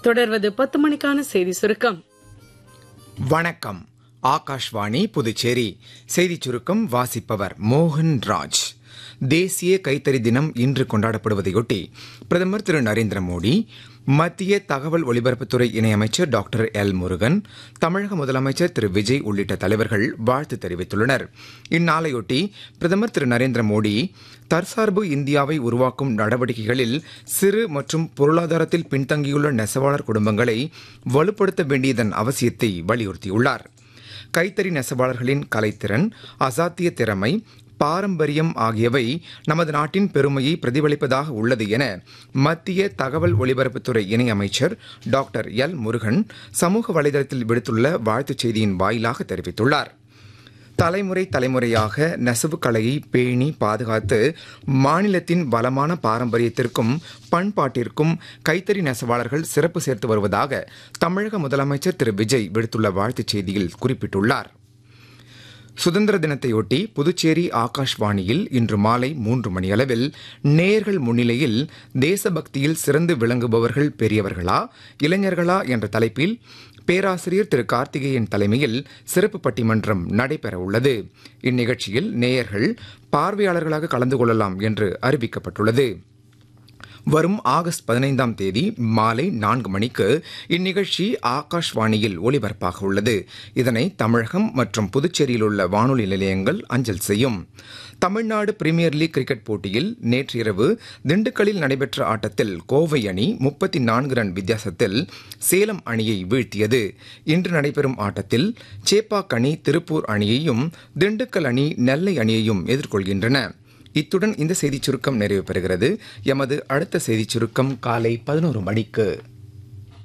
தொடர்வது பத்து மணிக்கான செய்தி சுருக்கம் வணக்கம் ஆகாஷ்வாணி புதுச்சேரி செய்திச் சுருக்கம் வாசிப்பவர் மோகன் ராஜ் தேசிய கைத்தறி தினம் இன்று கொண்டாடப்படுவதையொட்டி பிரதமர் திரு நரேந்திர மோடி மத்திய தகவல் ஒலிபரப்புத்துறை இணையமைச்சர் டாக்டர் எல் முருகன் தமிழக முதலமைச்சர் திரு விஜய் உள்ளிட்ட தலைவர்கள் வாழ்த்து தெரிவித்துள்ளனர் இந்நாளையொட்டி பிரதமர் திரு நரேந்திர மோடி தற்சார்பு இந்தியாவை உருவாக்கும் நடவடிக்கைகளில் சிறு மற்றும் பொருளாதாரத்தில் பின்தங்கியுள்ள நெசவாளர் குடும்பங்களை வலுப்படுத்த வேண்டியதன் அவசியத்தை வலியுறுத்தியுள்ளார் கைத்தறி நெசவாளர்களின் கலைத்திறன் அசாத்திய திறமை பாரம்பரியம் ஆகியவை நமது நாட்டின் பெருமையை பிரதிபலிப்பதாக உள்ளது என மத்திய தகவல் ஒலிபரப்புத்துறை இணையமைச்சர் டாக்டர் எல் முருகன் சமூக வலைதளத்தில் விடுத்துள்ள வாழ்த்துச் செய்தியின் வாயிலாக தெரிவித்துள்ளார் தலைமுறை தலைமுறையாக நெசவு கலையை பேணி பாதுகாத்து மாநிலத்தின் வளமான பாரம்பரியத்திற்கும் பண்பாட்டிற்கும் கைத்தறி நெசவாளர்கள் சிறப்பு சேர்த்து வருவதாக தமிழக முதலமைச்சர் திரு விஜய் விடுத்துள்ள வாழ்த்துச் செய்தியில் குறிப்பிட்டுள்ளார் சுதந்திர தினத்தையொட்டி புதுச்சேரி ஆகாஷ்வாணியில் இன்று மாலை மூன்று மணியளவில் நேயர்கள் முன்னிலையில் தேசபக்தியில் சிறந்து விளங்குபவர்கள் பெரியவர்களா இளைஞர்களா என்ற தலைப்பில் பேராசிரியர் திரு கார்த்திகேயன் தலைமையில் சிறப்பு பட்டிமன்றம் நடைபெற உள்ளது இந்நிகழ்ச்சியில் நேயர்கள் பார்வையாளர்களாக கலந்து கொள்ளலாம் என்று அறிவிக்கப்பட்டுள்ளது வரும் ஆகஸ்ட் பதினைந்தாம் தேதி மாலை நான்கு மணிக்கு இந்நிகழ்ச்சி ஆகாஷ்வாணியில் ஒலிபரப்பாக உள்ளது இதனை தமிழகம் மற்றும் புதுச்சேரியில் உள்ள வானொலி நிலையங்கள் அஞ்சல் செய்யும் தமிழ்நாடு பிரீமியர் லீக் கிரிக்கெட் போட்டியில் நேற்று இரவு திண்டுக்கல்லில் நடைபெற்ற ஆட்டத்தில் கோவை அணி முப்பத்தி நான்கு ரன் வித்தியாசத்தில் சேலம் அணியை வீழ்த்தியது இன்று நடைபெறும் ஆட்டத்தில் சேப்பாக் அணி திருப்பூர் அணியையும் திண்டுக்கல் அணி நெல்லை அணியையும் எதிர்கொள்கின்றன இத்துடன் இந்த செய்திச் சுருக்கம் நிறைவு பெறுகிறது எமது அடுத்த செய்திச் சுருக்கம் காலை பதினோரு மணிக்கு